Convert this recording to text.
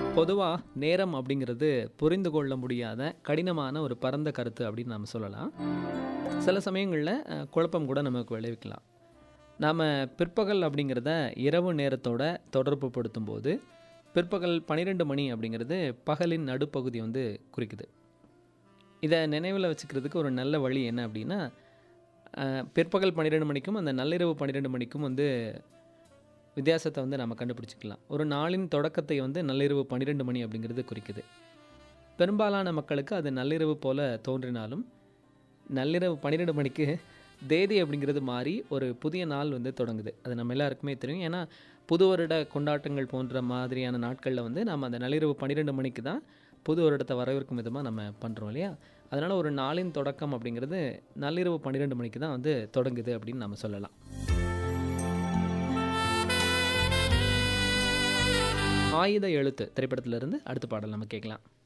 பொதுவா நேரம் அப்படிங்கிறது புரிந்து கொள்ள முடியாத கடினமான ஒரு பரந்த கருத்து அப்படின்னு நம்ம சொல்லலாம் சில சமயங்களில் அஹ், குழப்பம் கூட நமக்கு விளைவிக்கலாம் நாம் பிற்பகல் அப்படிங்கிறத இரவு நேரத்தோட தொடர்பு படுத்தும் போது பிற்பகல் பன்னிரெண்டு மணி அப்படிங்கிறது பகலின் நடுப்பகுதி வந்து குறிக்குது இதை நினைவில் வச்சுக்கிறதுக்கு ஒரு நல்ல வழி என்ன அப்படின்னா அஹ், பிற்பகல் பன்னிரெண்டு மணிக்கும் அந்த நள்ளிரவு பன்னிரெண்டு மணிக்கும் வந்து வித்தியாசத்தை வந்து நம்ம கண்டுபிடிச்சிக்கலாம் ஒரு நாளின் தொடக்கத்தை வந்து நள்ளிரவு பன்னிரெண்டு மணி அப்படிங்கிறது குறிக்குது பெரும்பாலான மக்களுக்கு அது நள்ளிரவு போல தோன்றினாலும் நள்ளிரவு பன்னிரெண்டு மணிக்கு தேதி அப்படிங்கிறது மாறி ஒரு புதிய நாள் வந்து தொடங்குது அது நம்ம எல்லாருக்குமே தெரியும் ஏன்னா புது வருட கொண்டாட்டங்கள் போன்ற மாதிரியான நாட்களில் வந்து நம்ம அந்த நள்ளிரவு பன்னிரெண்டு மணிக்கு தான் புது வருடத்தை வரவேற்கும் விதமாக நம்ம பண்ணுறோம் இல்லையா அதனால் ஒரு நாளின் தொடக்கம் அப்படிங்கிறது நள்ளிரவு பன்னிரெண்டு மணிக்கு தான் வந்து தொடங்குது அப்படின்னு நம்ம சொல்லலாம் ஆயுத எழுத்து திரைப்படத்திலிருந்து அடுத்த பாடல் நம்ம கேட்கலாம்